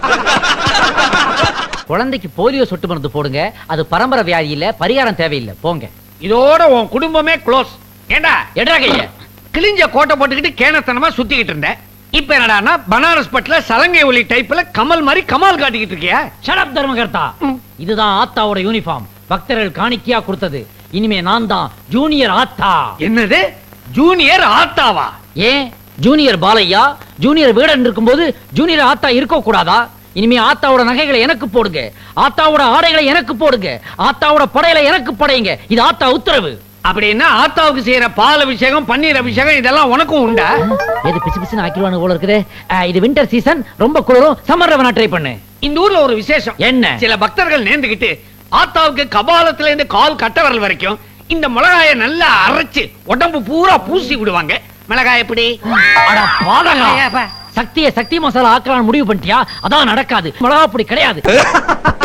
குழந்தைக்கு போலியோ சொட்டு மருந்து போடுங்க அது பரம்பரை வியாதி இல்ல பரிகாரம் தேவையில்லை போங்க இதோட உன் குடும்பமே க்ளோஸ் ஏண்டா எட்ரா கைய கிழிஞ்ச கோட்டை போட்டுக்கிட்டு கேனத்தனமா சுத்திக்கிட்டு இருந்த இப்ப என்னடான்னா பனாரஸ் பட்டுல சலங்கை ஒலி டைப்ல கமல் மாதிரி கமால் காட்டிக்கிட்டு இருக்கியா ஷடப் தர்மகர்த்தா இதுதான் ஆத்தாவோட யூனிஃபார்ம் பக்தர்கள் காணிக்கையா கொடுத்தது இனிமே நான் தான் ஜூனியர் ஆத்தா என்னது ஜூனியர் ஆத்தாவா ஏன் ஜூனியர் பாலையா ஜூனியர் வீடன் இருக்கும்போது ஜூனியர் ஆத்தா இருக்க கூடாதா இனிமே ஆத்தாவோட நகைகளை எனக்கு போடுங்க ஆத்தாவோட ஆடைகளை எனக்கு போடுங்க ஆத்தாவோட படையில எனக்கு படையுங்க இது ஆத்தா உத்தரவு அப்படின்னா ஆத்தாவுக்கு செய்யற பால் அபிஷேகம் பன்னீர் அபிஷேகம் இதெல்லாம் உனக்கும் உண்டா எது பிசு பிசுன்னு ஆக்கிடுவானு போல இருக்குது அஹ், இது வின்டர் சீசன் ரொம்ப குளிரும் சம்மர் வேணா ட்ரை பண்ணு இந்த ஊர்ல ஒரு விசேஷம் என்ன? சில பக்தர்கள் நேர்ந்துகிட்டு ஆத்தாவுக்கு கபாலத்துல இருந்து கால் கட்டவரல் வரைக்கும் இந்த மிளகாய நல்லா அரைச்சு உடம்பு பூரா பூசி விடுவாங்க மிளகாய் எப்படி அட பாதகா ஐயா, அப்பா. சக்தியை சக்தி மசாலா ஆக்கலாம்னு முடிவு பண்ணிட்டியா அதான் நடக்காது மிளகா பொடி கிடையாது